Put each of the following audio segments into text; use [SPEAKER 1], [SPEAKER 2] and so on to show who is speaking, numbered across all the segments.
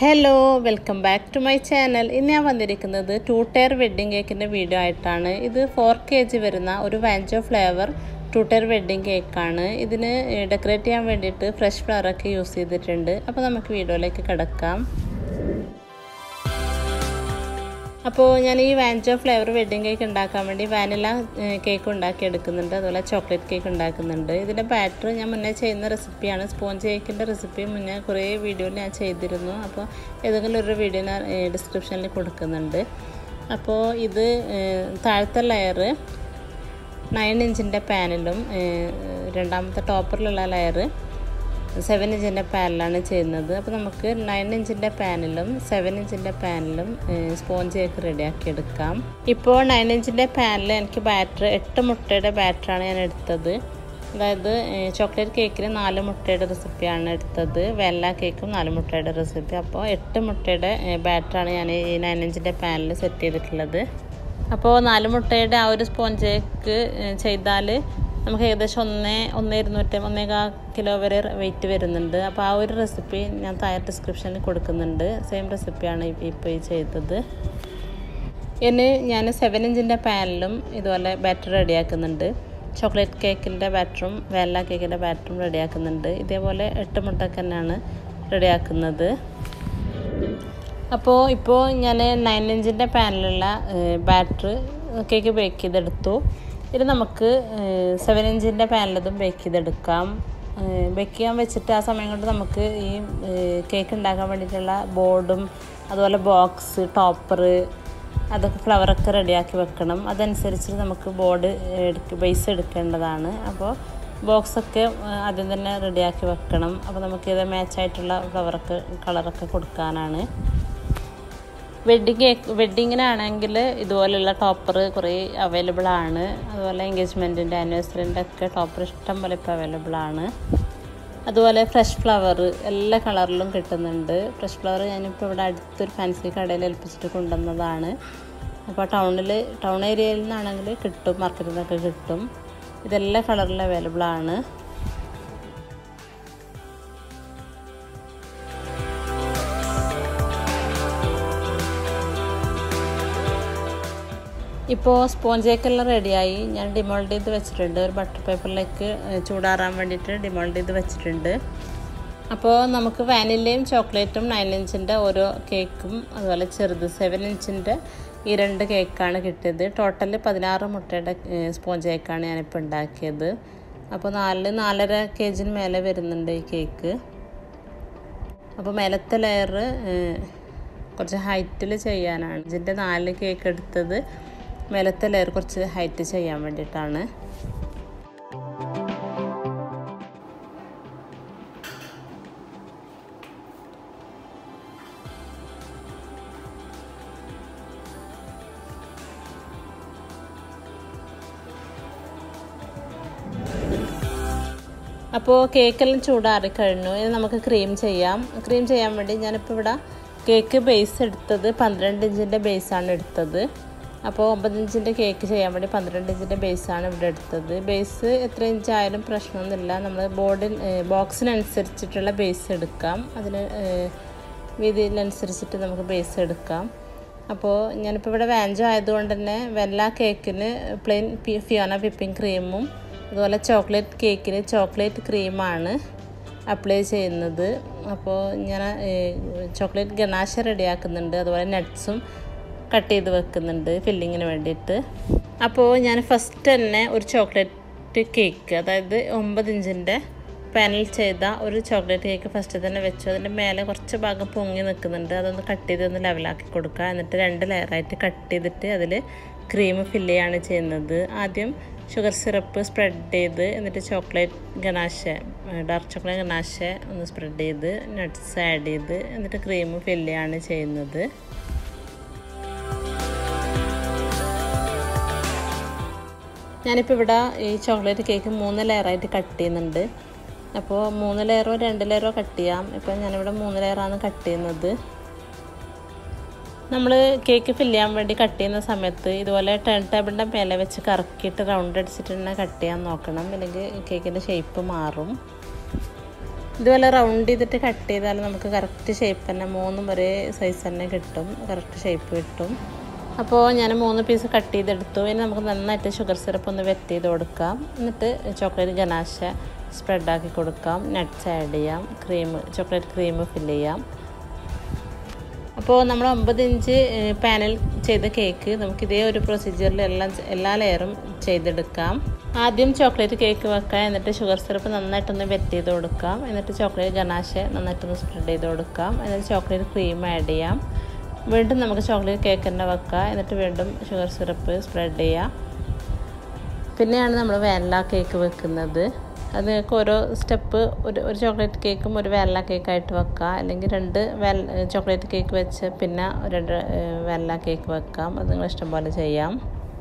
[SPEAKER 1] hello welcome back to my channel ഇന്ന് ഞാൻ വന്നിരിക്കുന്നത് ടു ടയർ വെഡ്ഡിംഗ് കേക്കിൻ്റെ വീഡിയോ ആയിട്ടാണ് ഇത് ഫോർ കെ ജി വരുന്ന ഒരു വാഞ്ചോ ഫ്ലേവർ ടു ടയർ വെഡ്ഡിംഗ് കേക്കാണ് ഇതിന് ഡെക്കറേറ്റ് ചെയ്യാൻ വേണ്ടിയിട്ട് ഫ്രഷ് ഫ്ലവറൊക്കെ യൂസ് ചെയ്തിട്ടുണ്ട് അപ്പോൾ നമുക്ക് വീഡിയോയിലേക്ക് കിടക്കാം അപ്പോൾ ഞാൻ ഈ വാഞ്ചോ ഫ്ലേവർ വെഡ്ഡിംഗ് കേക്ക് ഉണ്ടാക്കാൻ വേണ്ടി വാനില കേക്ക് ഉണ്ടാക്കി എടുക്കുന്നുണ്ട് അതുപോലെ ചോക്ലേറ്റ് കേക്ക് ഉണ്ടാക്കുന്നുണ്ട് ഇതിൻ്റെ ബാറ്റർ ഞാൻ മുന്നേ ചെയ്യുന്ന റെസിപ്പിയാണ് സ്പോഞ്ച് കേക്കിൻ്റെ റെസിപ്പി മുന്നേ കുറേ വീഡിയോയിൽ ഞാൻ ചെയ്തിരുന്നു അപ്പോൾ ഏതെങ്കിലും ഒരു വീഡിയോ ഞാൻ ഡിസ്ക്രിപ്ഷനിൽ കൊടുക്കുന്നുണ്ട് അപ്പോൾ ഇത് താഴത്തെ ലെയർ നയൻ ഇഞ്ചിൻ്റെ പാനിലും രണ്ടാമത്തെ ടോപ്പറിലുള്ള ലെയർ സെവൻ ഇഞ്ചിൻ്റെ പാനിലാണ് ചെയ്യുന്നത് അപ്പോൾ നമുക്ക് നയൻ ഇഞ്ചിൻ്റെ പാനിലും സെവൻ ഇഞ്ചിൻ്റെ പാനിലും സ്പോഞ്ച് കേക്ക് റെഡിയാക്കി എടുക്കാം ഇപ്പോൾ നയൻ ഇഞ്ചിൻ്റെ പാനിൽ എനിക്ക് ബാറ്റർ എട്ട് മുട്ടയുടെ ബാറ്ററാണ് ഞാൻ എടുത്തത് അതായത് ചോക്ലേറ്റ് കേക്കിന് നാല് മുട്ടയുടെ റെസിപ്പിയാണ് എടുത്തത് വെല്ല കേക്കും നാല് മുട്ടയുടെ റെസിപ്പി അപ്പോൾ എട്ട് മുട്ടയുടെ ബാറ്ററാണ് ഞാൻ ഈ നയൻ ഇഞ്ചിൻ്റെ പാനിൽ സെറ്റ് ചെയ്തിട്ടുള്ളത് അപ്പോൾ നാല് മുട്ടയുടെ ആ ഒരു സ്പോഞ്ച് കേക്ക് ചെയ്താൽ നമുക്ക് ഏകദേശം ഒന്നേ ഒന്ന് ഇരുന്നൂറ്റി ഒന്നേകാ കിലോ വരെ വെയിറ്റ് വരുന്നുണ്ട് അപ്പോൾ ആ ഒരു റെസിപ്പി ഞാൻ താഴെ ഡിസ്ക്രിപ്ഷനിൽ കൊടുക്കുന്നുണ്ട് സെയിം റെസിപ്പിയാണ് ഇപ്പോൾ ഈ ചെയ്തത് ഇനി ഞാൻ സെവൻ ഇഞ്ചിൻ്റെ പാനിലും ഇതുപോലെ ബാറ്റർ റെഡിയാക്കുന്നുണ്ട് ചോക്ലേറ്റ് കേക്കിൻ്റെ ബാറ്ററും വെല്ല കേക്കിൻ്റെ ബാറ്ററും റെഡിയാക്കുന്നുണ്ട് ഇതേപോലെ എട്ട് മുട്ടക്ക് തന്നെയാണ് റെഡിയാക്കുന്നത് അപ്പോൾ ഇപ്പോൾ ഞാൻ നയൻ ഇഞ്ചിൻ്റെ പാനിലുള്ള ബാറ്റർ കേക്ക് ബേക്ക് ചെയ്തെടുത്തു ഇത് നമുക്ക് സെവൻ ഇഞ്ചിൻ്റെ പാനിലതും ബേക്ക് ചെയ്തെടുക്കാം ബേക്ക് ചെയ്യാൻ വെച്ചിട്ട് ആ സമയം കൊണ്ട് നമുക്ക് ഈ കേക്ക് ഉണ്ടാക്കാൻ വേണ്ടിയിട്ടുള്ള ബോർഡും അതുപോലെ ബോക്സ് ടോപ്പർ അതൊക്കെ ഫ്ലവറൊക്കെ റെഡിയാക്കി വെക്കണം അതനുസരിച്ച് നമുക്ക് ബോർഡ് എടുക്ക ബേസ് എടുക്കേണ്ടതാണ് അപ്പോൾ ബോക്സൊക്കെ ആദ്യം തന്നെ റെഡിയാക്കി വെക്കണം അപ്പോൾ നമുക്ക് ഇത് മാച്ചായിട്ടുള്ള ഫ്ലവറൊക്കെ കളറൊക്കെ കൊടുക്കാനാണ് വെഡ്ഡിങ് കേക്ക് വെഡ്ഡിങ്ങിനാണെങ്കിൽ ഇതുപോലെയുള്ള ടോപ്പർ കുറേ അവൈലബിൾ ആണ് അതുപോലെ എൻഗേജ്മെൻറ്റിൻ്റെ ആനിവേഴ്സറിൻ്റെ ഒക്കെ ടോപ്പർ ഇഷ്ടം പോലെ ഇപ്പോൾ അവൈലബിൾ ആണ് അതുപോലെ ഫ്രഷ് ഫ്ലവർ എല്ലാ കളറിലും കിട്ടുന്നുണ്ട് ഫ്രഷ് ഫ്ലവർ ഞാനിപ്പോൾ ഇവിടെ അടുത്തൊരു ഫാൻസി കടയിൽ ഏൽപ്പിച്ചിട്ട് കൊണ്ടുവന്നതാണ് അപ്പോൾ ടൗണിൽ ടൗൺ ഏരിയയിൽ നിന്നാണെങ്കിൽ കിട്ടും മാർക്കറ്റിൽ നിന്നൊക്കെ കിട്ടും ഇതെല്ലാ കളറിലും അവൈലബിൾ ആണ് ഇപ്പോൾ സ്പോഞ്ച് കേക്കെല്ലാം റെഡിയായി ഞാൻ ഡിമോൾഡ് ചെയ്ത് വെച്ചിട്ടുണ്ട് ഒരു ബട്ടർ പേപ്പറിലേക്ക് ചൂടാറാൻ വേണ്ടിയിട്ട് ഡിമോൾഡ് ചെയ്ത് വെച്ചിട്ടുണ്ട് അപ്പോൾ നമുക്ക് വാനിലയും ചോക്ലേറ്റും നയൻ ഇഞ്ചിൻ്റെ ഓരോ കേക്കും അതുപോലെ ചെറുത് സെവൻ ഇഞ്ചിൻ്റെ ഈ രണ്ട് കേക്കാണ് കിട്ടിയത് ടോട്ടൽ പതിനാറ് മുട്ടയുടെ സ്പോഞ്ച് കേക്കാണ് ഞാനിപ്പോൾ ഉണ്ടാക്കിയത് അപ്പോൾ നാല് നാലര കെ ജിന് മേലെ വരുന്നുണ്ട് ഈ കേക്ക് അപ്പോൾ മേലത്തെ ലെയർ കുറച്ച് ഹൈറ്റിൽ ചെയ്യാനാണ് ഇതിൻ്റെ നാല് കേക്ക് എടുത്തത് മേലത്തെ ലെയർ കുറച്ച് ഹൈറ്റ് ചെയ്യാൻ വേണ്ടിയിട്ടാണ് അപ്പോൾ കേക്കെല്ലാം ചൂടാറി കഴിഞ്ഞു ഇനി നമുക്ക് ക്രീം ചെയ്യാം ക്രീം ചെയ്യാൻ വേണ്ടി ഞാനിപ്പോൾ ഇവിടെ കേക്ക് ബേസ് എടുത്തത് പന്ത്രണ്ട് ഇഞ്ചിൻ്റെ ബേസാണ് എടുത്തത് അപ്പോൾ ഒമ്പത് ഇഞ്ചിൻ്റെ കേക്ക് ചെയ്യാൻ വേണ്ടി പന്ത്രണ്ട് ഇഞ്ചിൻ്റെ ബേസാണ് ഇവിടെ എടുത്തത് ബേസ് എത്ര ഇഞ്ചായാലും പ്രശ്നമൊന്നുമില്ല നമ്മൾ ബോർഡിൽ ബോക്സിനനുസരിച്ചിട്ടുള്ള ബേസ് എടുക്കാം അതിന് വീതിയിലനുസരിച്ചിട്ട് നമുക്ക് ബേസ് എടുക്കാം അപ്പോൾ ഞാനിപ്പോൾ ഇവിടെ വാഞ്ചോ ആയതുകൊണ്ട് തന്നെ വെല്ല കേക്കിന് പ്ലെയിൻ ഫിയോന വിപ്പിംഗ് ക്രീമും അതുപോലെ ചോക്ലേറ്റ് കേക്കിന് ചോക്ലേറ്റ് ക്രീമാണ് അപ്ലൈ ചെയ്യുന്നത് അപ്പോൾ ഞാൻ ചോക്ലേറ്റ് ഗണാശ റെഡിയാക്കുന്നുണ്ട് അതുപോലെ നട്ട്സും കട്ട് ചെയ്ത് വെക്കുന്നുണ്ട് ഫില്ലിങ്ങിന് വേണ്ടിയിട്ട് അപ്പോൾ ഞാൻ ഫസ്റ്റ് തന്നെ ഒരു ചോക്ലേറ്റ് കേക്ക് അതായത് ഒമ്പത് ഇഞ്ചിൻ്റെ പാനൽ ചെയ്ത ഒരു ചോക്ലേറ്റ് കേക്ക് ഫസ്റ്റ് തന്നെ വെച്ചു അതിൻ്റെ മേലെ കുറച്ച് ഭാഗം പൊങ്ങി നിൽക്കുന്നുണ്ട് അതൊന്ന് കട്ട് ചെയ്ത് ഒന്ന് ലെവലാക്കി കൊടുക്കുക എന്നിട്ട് രണ്ട് ലെയറായിട്ട് കട്ട് ചെയ്തിട്ട് അതിൽ ക്രീം ഫില്ല് ചെയ്യാണ് ചെയ്യുന്നത് ആദ്യം ഷുഗർ സിറപ്പ് സ്പ്രെഡ് ചെയ്ത് എന്നിട്ട് chocolate ganache dark chocolate ganache ഒന്ന് സ്പ്രെഡ് ചെയ്ത് നട്ട്സ് ആഡ് ചെയ്ത് എന്നിട്ട് ക്രീം ഫില്ല് ചെയ്യാണ് ചെയ്യുന്നത് ഞാനിപ്പോൾ ഇവിടെ ഈ ചോക്ലേറ്റ് കേക്ക് മൂന്ന് ലെയറായിട്ട് കട്ട് ചെയ്യുന്നുണ്ട് അപ്പോൾ മൂന്ന് ലെയറോ രണ്ട് ലെയറോ കട്ട് ചെയ്യാം ഇപ്പോൾ ഞാനിവിടെ മൂന്ന് ലെയറാണ് കട്ട് ചെയ്യുന്നത് നമ്മൾ കേക്ക് ഫില്ല് ചെയ്യാൻ വേണ്ടി കട്ട് ചെയ്യുന്ന സമയത്ത് ഇതുപോലെ ടേൺ ടേബിളിൻ്റെ മേലെ വെച്ച് കറക്കിയിട്ട് റൗണ്ട് അടിച്ചിട്ട് തന്നെ കട്ട് ചെയ്യാൻ നോക്കണം അല്ലെങ്കിൽ കേക്കിൻ്റെ ഷേപ്പ് മാറും ഇതുപോലെ റൗണ്ട് ചെയ്തിട്ട് കട്ട് ചെയ്താൽ നമുക്ക് കറക്റ്റ് ഷേപ്പ് തന്നെ മൂന്നും ഒരേ സൈസ് തന്നെ കിട്ടും കറക്റ്റ് ഷേപ്പ് കിട്ടും അപ്പോൾ ഞാൻ മൂന്ന് പീസ് കട്ട് ചെയ്തെടുത്തു ഇനി നമുക്ക് നന്നായിട്ട് ഷുഗർ സിറപ്പ് ഒന്ന് വെറ്റ് ചെയ്ത് കൊടുക്കാം എന്നിട്ട് ചോക്ലേറ്റ് ഗനാശ സ്പ്രെഡാക്കി കൊടുക്കാം നട്ട്സ് ആഡ് ചെയ്യാം ക്രീം ചോക്ലേറ്റ് ക്രീം ഫില്ല് ചെയ്യാം അപ്പോൾ നമ്മൾ ഒമ്പത് ഇഞ്ച് പാനൽ ചെയ്ത കേക്ക് നമുക്ക് ഇതേ ഒരു പ്രൊസീജിയറിൽ എല്ലാം എല്ലാ ലെയറും ചെയ്തെടുക്കാം ആദ്യം ചോക്ലേറ്റ് കേക്ക് വെക്കാം എന്നിട്ട് ഷുഗർ സിറപ്പ് നന്നായിട്ടൊന്ന് വെറ്റ് ചെയ്ത് കൊടുക്കാം എന്നിട്ട് ചോക്ലേറ്റ് ഗനാശ നന്നായിട്ടൊന്ന് സ്പ്രെഡ് ചെയ്ത് കൊടുക്കാം എന്നിട്ട് ചോക്ലേറ്റ് ക്രീം ആഡ് ചെയ്യാം വീണ്ടും നമുക്ക് ചോക്ലേറ്റ് കേക്ക് തന്നെ വെക്കാം എന്നിട്ട് വീണ്ടും ഷുഗർ സിറപ്പ് സ്പ്രെഡ് ചെയ്യാം പിന്നെയാണ് നമ്മൾ വാനില കേക്ക് വെക്കുന്നത് അതിനൊക്കെ ഓരോ സ്റ്റെപ്പ് ഒരു ഒരു ചോക്ലേറ്റ് കേക്കും ഒരു വാനില കേക്കായിട്ട് വെക്കാം അല്ലെങ്കിൽ രണ്ട് വാൽ ചോക്ലേറ്റ് കേക്ക് വെച്ച് പിന്നെ രണ്ട് വാനില കേക്ക് വെക്കാം അത് നിങ്ങൾ ഇഷ്ടം പോലെ ചെയ്യാം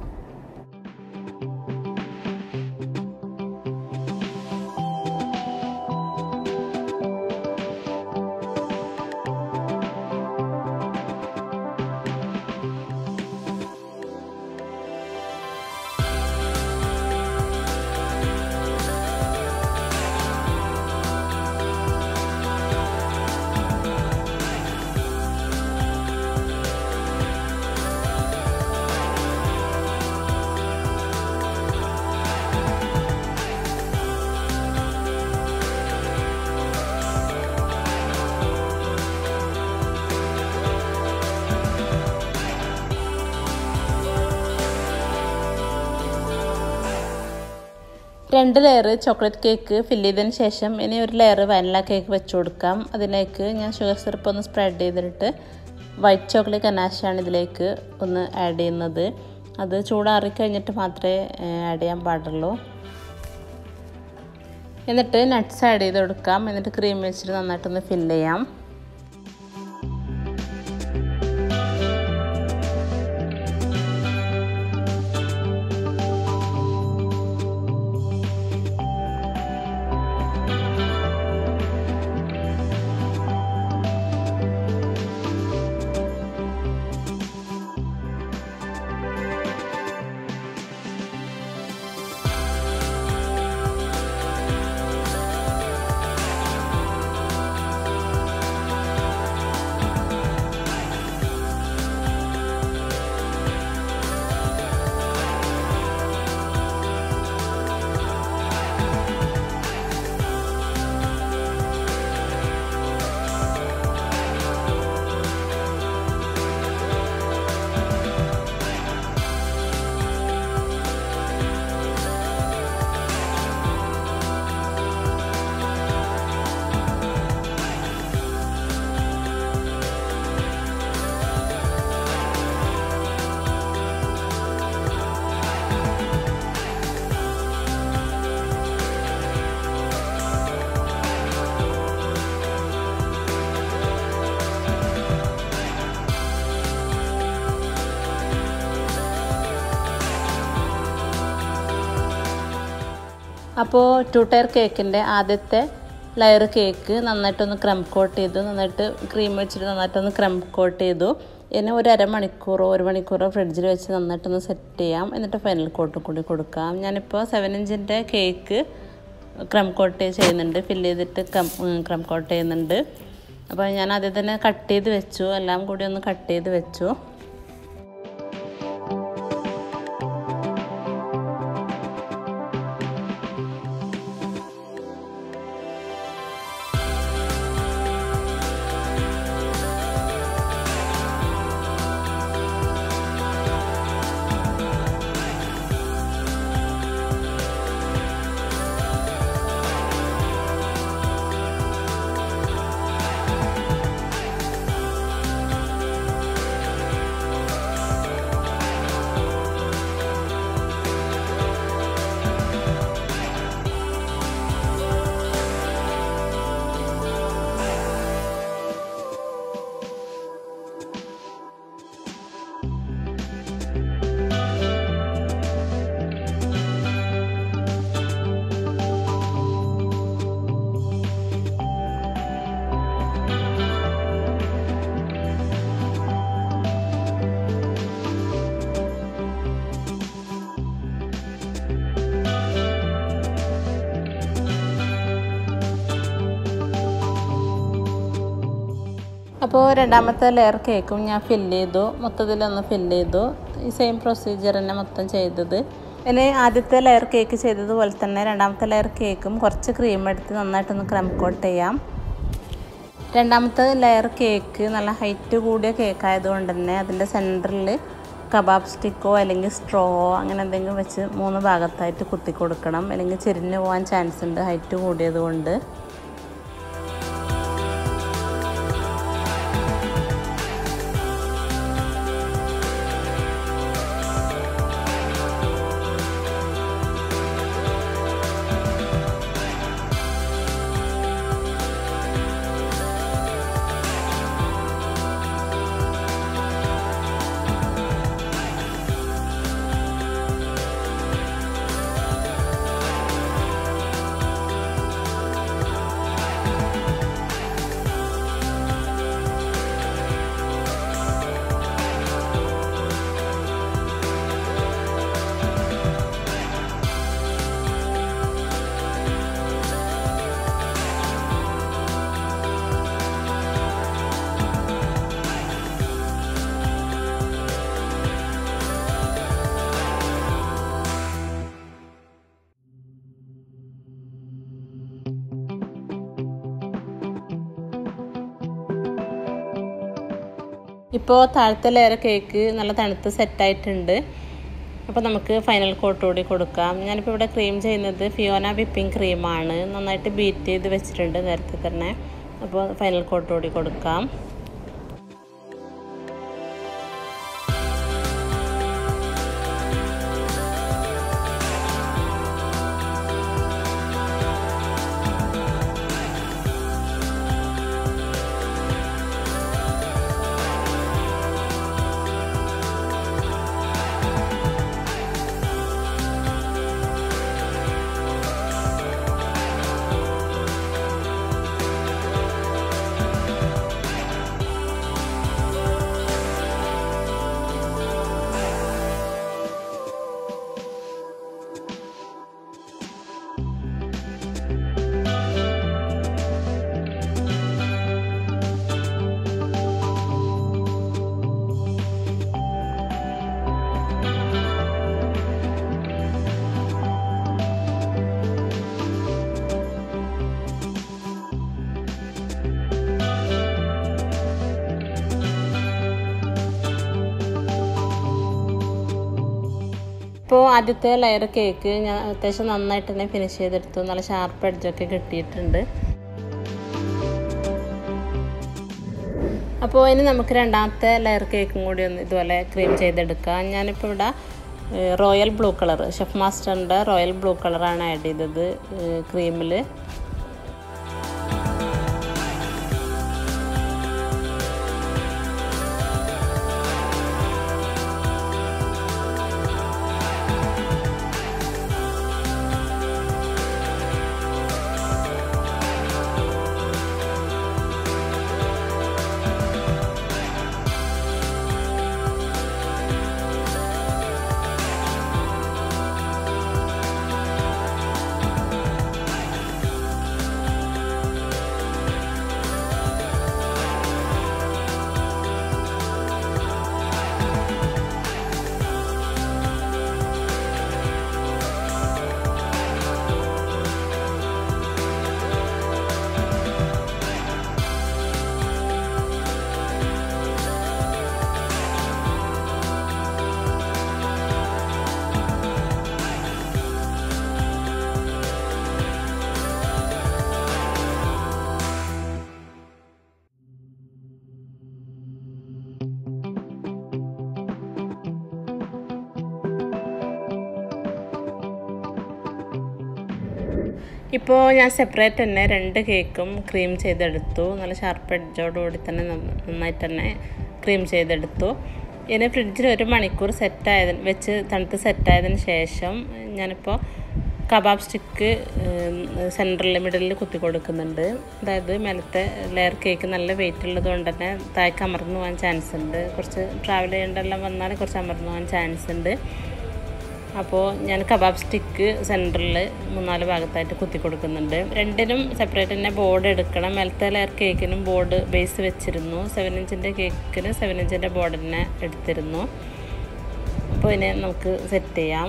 [SPEAKER 1] രണ്ട് ലെയർ ചോക്ലേറ്റ് കേക്ക് ഫില്ല് ചെയ്തതിന് ശേഷം ഇനി ഒരു ലെയർ വാനില കേക്ക് വെച്ച് കൊടുക്കാം അതിലേക്ക് ഞാൻ ഷുഗർ സിറപ്പ് ഒന്ന് സ്പ്രെഡ് ചെയ്തിട്ട് വൈറ്റ് ചോക്ലേറ്റ് കനാശാണ് ഇതിലേക്ക് ഒന്ന് ആഡ് ചെയ്യുന്നത് അത് ചൂടാറി കഴിഞ്ഞിട്ട് മാത്രമേ ആഡ് ചെയ്യാൻ പാടുള്ളൂ എന്നിട്ട് നട്ട്സ് ആഡ് ചെയ്ത് കൊടുക്കാം എന്നിട്ട് ക്രീം വെച്ചിട്ട് നന്നായിട്ടൊന്ന് ഫില്ല് ചെയ്യാം അപ്പോൾ ടു ടയർ കേക്കിൻ്റെ ആദ്യത്തെ ലെയർ കേക്ക് നന്നായിട്ടൊന്ന് ക്രം കോട്ട് ചെയ്തു നന്നായിട്ട് ക്രീം വെച്ചിട്ട് നന്നായിട്ടൊന്ന് ക്രം കോട്ട് ചെയ്തു ഇനി ഒരു അരമണിക്കൂറോ ഒരു മണിക്കൂറോ ഫ്രിഡ്ജിൽ വെച്ച് നന്നായിട്ടൊന്ന് സെറ്റ് ചെയ്യാം എന്നിട്ട് ഫൈനൽ കോട്ട് കൂടി കൊടുക്കാം ഞാനിപ്പോൾ സെവൻ ഇഞ്ചിൻ്റെ കേക്ക് ക്രം കോട്ട് ചെയ്യുന്നുണ്ട് ഫില്ല് ചെയ്തിട്ട് ക്രം ക്രം കോട്ട് ചെയ്യുന്നുണ്ട് അപ്പോൾ ഞാൻ ആദ്യം തന്നെ കട്ട് ചെയ്ത് വെച്ചു എല്ലാം കൂടി ഒന്ന് കട്ട് ചെയ്ത് വെച്ചു അപ്പോൾ രണ്ടാമത്തെ ലെയർ കേക്കും ഞാൻ ഫില്ല് ചെയ്തു മൊത്തത്തിലൊന്ന് ഫില്ല് ചെയ്തു ഈ സെയിം പ്രൊസീജിയർ തന്നെ മൊത്തം ചെയ്തത് ഇനി ആദ്യത്തെ ലെയർ കേക്ക് ചെയ്തതുപോലെ തന്നെ രണ്ടാമത്തെ ലെയർ കേക്കും കുറച്ച് ക്രീം എടുത്ത് നന്നായിട്ടൊന്ന് ക്രം കോട്ട് ചെയ്യാം രണ്ടാമത്തെ ലെയർ കേക്ക് നല്ല ഹൈറ്റ് കൂടിയ കേക്ക് ആയതുകൊണ്ട് തന്നെ അതിൻ്റെ സെൻറ്ററിൽ കബാബ് സ്റ്റിക്കോ അല്ലെങ്കിൽ സ്ട്രോവോ അങ്ങനെ എന്തെങ്കിലും വെച്ച് മൂന്ന് ഭാഗത്തായിട്ട് കുത്തി കൊടുക്കണം അല്ലെങ്കിൽ ചെരിഞ്ഞു പോകാൻ ചാൻസ് ഉണ്ട് ഹൈറ്റ് കൂടിയത് കൊണ്ട് ഇപ്പോൾ താഴത്തെ ലെയർ കേക്ക് നല്ല തണുത്ത് സെറ്റായിട്ടുണ്ട് അപ്പോൾ നമുക്ക് ഫൈനൽ കോട്ട് കൂടി കൊടുക്കാം ഞാനിപ്പോൾ ഇവിടെ ക്രീം ചെയ്യുന്നത് ഫിയോന വിപ്പിംഗ് ക്രീമാണ് നന്നായിട്ട് ബീറ്റ് ചെയ്ത് വെച്ചിട്ടുണ്ട് നേരത്തെ തന്നെ അപ്പോൾ ഫൈനൽ കോട്ട് കൂടി കൊടുക്കാം ഇപ്പോൾ ആദ്യത്തെ ലെയർ കേക്ക് ഞാൻ അത്യാവശ്യം നന്നായിട്ട് തന്നെ ഫിനിഷ് ചെയ്തെടുത്തു നല്ല ഷാർപ്പ് എഡ്ജൊക്കെ കിട്ടിയിട്ടുണ്ട് അപ്പോൾ ഇനി നമുക്ക് രണ്ടാമത്തെ ലെയർ കേക്കും കൂടി ഒന്ന് ഇതുപോലെ ക്രീം ചെയ്തെടുക്കാം ഞാനിപ്പോൾ ഇവിടെ റോയൽ ബ്ലൂ കളർ ഷെഫ് മാസ്റ്ററിൻ്റെ റോയൽ ബ്ലൂ കളറാണ് ആഡ് ചെയ്തത് ക്രീമിൽ ഇപ്പോൾ ഞാൻ സെപ്പറേറ്റ് തന്നെ രണ്ട് കേക്കും ക്രീം ചെയ്തെടുത്തു നല്ല ഷാർപ്പ് എഡ്ജോടുകൂടി തന്നെ നന്ന- നന്നായിട്ട് തന്നെ ക്രീം ചെയ്തെടുത്തു ഇനി ഫ്രിഡ്ജിൽ ഒരു മണിക്കൂർ സെറ്റായതിന് വെച്ച് തണുത്ത് സെറ്റായതിന് ശേഷം ഞാനിപ്പോൾ കബാബ് സ്റ്റിക്ക് സെൻറ്ററിൽ മിഡിലിൽ കുത്തി കൊടുക്കുന്നുണ്ട് അതായത് മേലത്തെ ലെയർ കേക്ക് നല്ല വെയിറ്റ് ഉള്ളത് കൊണ്ട് തന്നെ താഴേക്ക് അമർന്നു പോകാൻ ചാൻസ് ഉണ്ട് കുറച്ച് ട്രാവൽ ചെയ്യേണ്ടെല്ലാം വന്നാൽ കുറച്ച് അമർന്നു പോകാൻ ചാൻസ് ഉണ്ട് അപ്പോൾ ഞാൻ കബാബ് സ്റ്റിക്ക് സെൻറ്ററിൽ മൂന്നാല് ഭാഗത്തായിട്ട് കുത്തി കൊടുക്കുന്നുണ്ട് രണ്ടിനും സെപ്പറേറ്റ് തന്നെ ബോർഡ് എടുക്കണം മേലത്തെ ലെയർ കേക്കിനും ബോർഡ് ബേസ് വെച്ചിരുന്നു സെവൻ ഇഞ്ചിൻ്റെ കേക്കിന് സെവൻ ഇഞ്ചിൻ്റെ ബോർഡ് തന്നെ എടുത്തിരുന്നു അപ്പോൾ ഇതിനെ നമുക്ക് സെറ്റ് ചെയ്യാം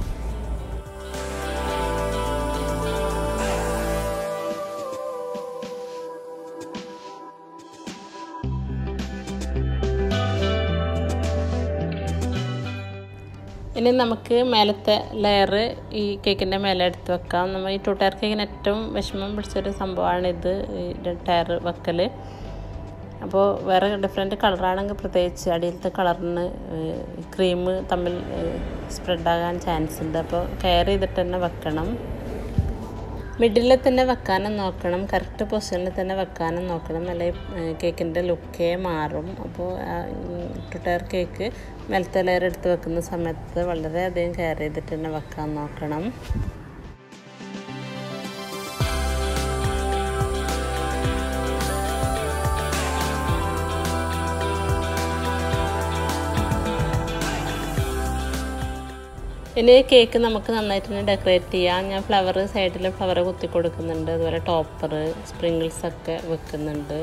[SPEAKER 1] ഇനി നമുക്ക് മേലത്തെ ലെയർ ഈ കേക്കിൻ്റെ മേലെ എടുത്ത് വെക്കാം നമ്മൾ ഈ ടു ടയർ കേക്കിന് ഏറ്റവും വിഷമം പിടിച്ചൊരു സംഭവമാണിത് ഈ ടയർ വെക്കൽ അപ്പോൾ വേറെ ഡിഫറെൻറ്റ് കളറാണെങ്കിൽ പ്രത്യേകിച്ച് അടിയിലത്തെ കളറിന് ക്രീം തമ്മിൽ സ്പ്രെഡാകാൻ ചാൻസ് ഉണ്ട് അപ്പോൾ കെയർ ചെയ്തിട്ട് തന്നെ വെക്കണം മിഡിലിൽ തന്നെ വെക്കാനും നോക്കണം കറക്റ്റ് പൊസിഷനിൽ തന്നെ വെക്കാനും നോക്കണം നല്ല കേക്കിൻ്റെ ലുക്കേ മാറും അപ്പോൾ ടയർ കേക്ക് മെലത്തെ ലെയർ എടുത്ത് വെക്കുന്ന സമയത്ത് വളരെയധികം കെയർ ചെയ്തിട്ട് തന്നെ വെക്കാൻ നോക്കണം ഇനി കേക്ക് നമുക്ക് നന്നായിട്ട് തന്നെ ഡെക്കറേറ്റ് ചെയ്യാം ഞാൻ ഫ്ലവർ സൈഡിൽ ഫ്ലവർ കുത്തി കൊടുക്കുന്നുണ്ട് അതുപോലെ ടോപ്പർ സ്പ്രിങ്കിൾസ് ഒക്കെ വെക്കുന്നുണ്ട്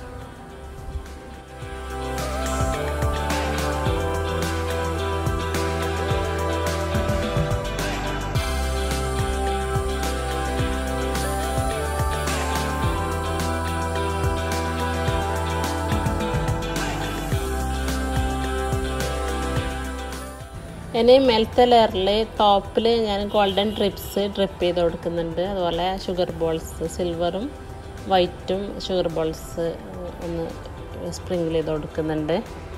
[SPEAKER 1] ഇനി മെൽത്തെ ലെയറിൽ ടോപ്പിൽ ഞാൻ ഗോൾഡൻ ട്രിപ്സ് ഡ്രിപ്പ് ചെയ്ത് കൊടുക്കുന്നുണ്ട് അതുപോലെ ഷുഗർ ബോൾസ് സിൽവറും വൈറ്റും ഷുഗർ ബോൾസ് ഒന്ന് സ്പ്രിങ്കിൾ ചെയ്ത് കൊടുക്കുന്നുണ്ട്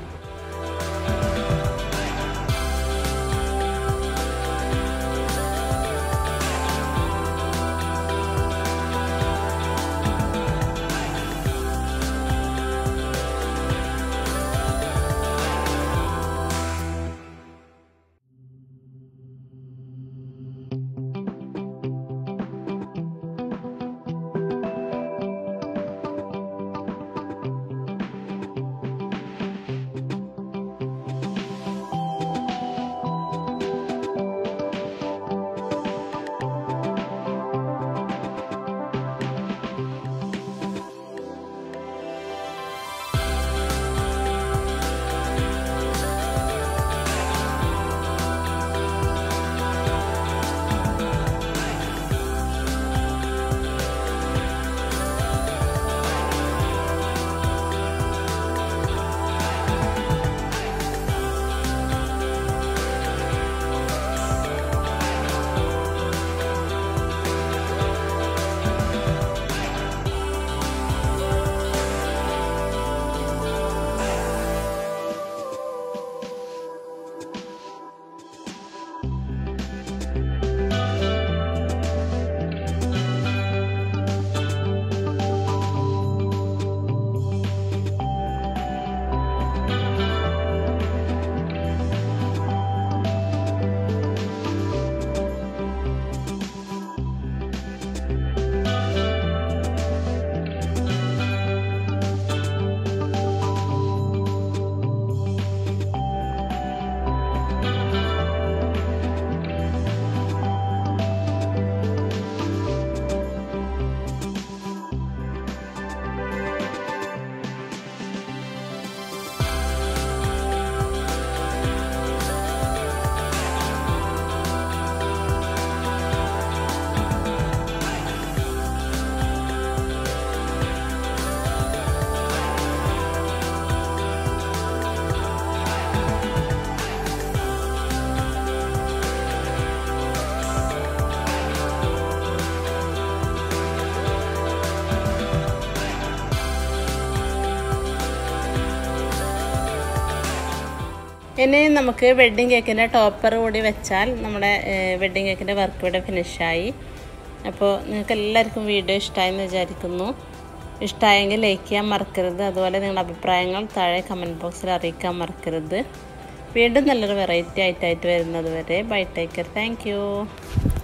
[SPEAKER 1] ഇനി നമുക്ക് വെഡ്ഡിങ് കേക്കിൻ്റെ ടോപ്പർ കൂടി വെച്ചാൽ നമ്മുടെ വെഡ്ഡിങ് കേക്കിൻ്റെ വർക്ക് ഇവിടെ ഫിനിഷായി അപ്പോൾ നിങ്ങൾക്ക് എല്ലാവർക്കും വീഡിയോ ഇഷ്ടമായി എന്ന് വിചാരിക്കുന്നു ഇഷ്ടമായെങ്കിൽ ലൈക്ക് ചെയ്യാൻ മറക്കരുത് അതുപോലെ നിങ്ങളുടെ അഭിപ്രായങ്ങൾ താഴെ കമൻറ്റ് ബോക്സിൽ അറിയിക്കാൻ മറക്കരുത് വീണ്ടും നല്ലൊരു വെറൈറ്റി ആയിട്ടായിട്ട് വരുന്നത് വരെ ബൈ ടേക്കർ താങ്ക്